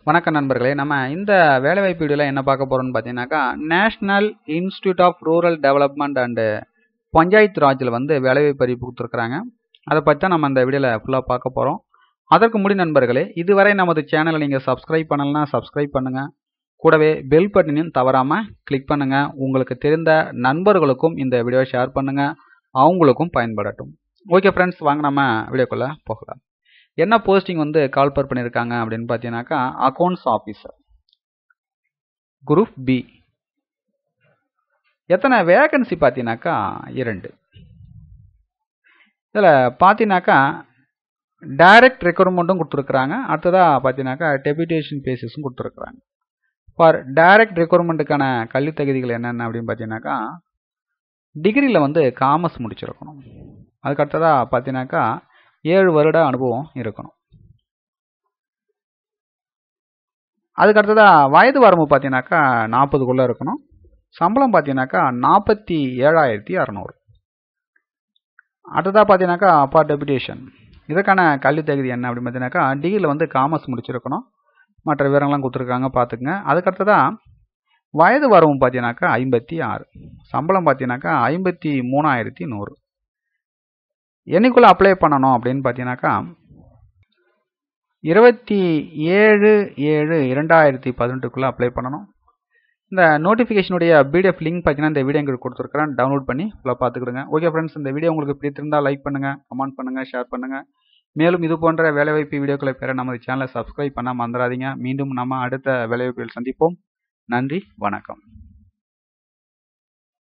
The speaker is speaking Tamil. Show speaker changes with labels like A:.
A: வணக்கம் நண்பர்களே நம்ம இந்த வேலைவாய்ப்பு வீடியோவில் என்ன பார்க்க போகிறோம்னு பார்த்தீங்கன்னாக்கா national institute of rural development and panchayat ராஜில் வந்து வேலைவாய்ப்பு அறிவிப்பு கொடுத்துருக்குறாங்க அதை பற்றி தான் நம்ம இந்த வீடியோவில் ஃபுல்லாக பார்க்க போகிறோம் அதற்கு முடி நண்பர்களே இதுவரை நமது சேனலை நீங்கள் சப்ஸ்கிரைப் பண்ணலைன்னா சப்ஸ்கிரைப் பண்ணுங்கள் கூடவே பெல் பட்டனையும் தவறாமல் கிளிக் பண்ணுங்கள் உங்களுக்கு தெரிந்த நண்பர்களுக்கும் இந்த வீடியோவை ஷேர் பண்ணுங்கள் அவங்களுக்கும் பயன்படட்டும் ஓகே ஃப்ரெண்ட்ஸ் வாங்க நம்ம வீடியோக்குள்ளே போகலாம் என்ன போஸ்டிங் வந்து கால்பர் பண்ணியிருக்காங்க அப்படின்னு பார்த்தீங்கன்னாக்கா அக்கௌண்ட்ஸ் ஆஃபீஸர் குரூப் பி எத்தனை வேகன்சி பார்த்தீங்கன்னாக்கா இரண்டு இதில் பார்த்தீங்கன்னாக்கா டைரக்ட் ரெக்ரூட்மெண்ட்டும் கொடுத்துருக்குறாங்க அடுத்ததாக பார்த்தீங்கன்னாக்கா டெபியூட்டேஷன் பேசிஸும் கொடுத்துருக்குறாங்க ஃபார் டைரக்ட் ரெக்ரூட்மெண்ட்டுக்கான கல்வி தகுதிகள் என்னென்ன அப்படின்னு பார்த்தீங்கன்னாக்கா டிகிரியில் வந்து காமர்ஸ் முடிச்சிருக்கணும் அதுக்கு அடுத்ததாக பார்த்தீங்கன்னாக்கா ஏழு வருட அனுபவம் இருக்கணும் அதுக்கு அடுத்ததாக வயது வரம்பு பார்த்தீங்கன்னாக்கா நாற்பதுக்குள்ளே இருக்கணும் சம்பளம் பார்த்தீங்கன்னாக்கா நாற்பத்தி ஏழாயிரத்தி அறநூறு அடுத்ததாக பார்த்தீங்கன்னாக்கா அப்பார் டெபுடேஷன் இதற்கான கல்வி தகுதி என்ன அப்படின்னு பார்த்தீங்கன்னாக்கா டிகிரியில் வந்து காமர்ஸ் முடிச்சிருக்கணும் மற்ற விவரங்கள்லாம் கொடுத்துருக்காங்க பார்த்துக்குங்க அதுக்கு அடுத்ததாக வயது வரவும் பார்த்தீங்கன்னாக்கா ஐம்பத்தி ஆறு சம்பளம் பார்த்தீங்கன்னாக்கா ஐம்பத்தி மூணாயிரத்தி நூறு என்னைக்குள்ளே அப்ளை பண்ணணும் அப்படின்னு பார்த்தீங்கன்னாக்கா இருபத்தி ஏழு ஏழு இரண்டாயிரத்தி பதினெட்டுக்குள்ளே அப்ளை பண்ணணும் இந்த நோட்டிஃபிகேஷனுடைய பிடிஎஃப் லிங்க் பார்த்தீங்கன்னா இந்த வீடியோ எங்களுக்கு கொடுத்துருக்குறேன் டவுன்லோட் பண்ணி ஃபுல்லாக பார்த்துக்கிடுங்க ஓகே ஃப்ரெண்ட்ஸ் இந்த வீடியோ உங்களுக்கு பிடித்திருந்தால் லைக் பண்ணுங்கள் கமெண்ட் பண்ணுங்கள் ஷேர் பண்ணுங்கள் மேலும் இது போன்ற வேலைவாய்ப்பு வீடியோக்களை பெற நமது சேனலை சப்ஸ்கிரைப் பண்ண மறந்துடாதீங்க மீண்டும் நம்ம அடுத்த வேலைவாய்ப்பில் சந்திப்போம் நன்றி வணக்கம்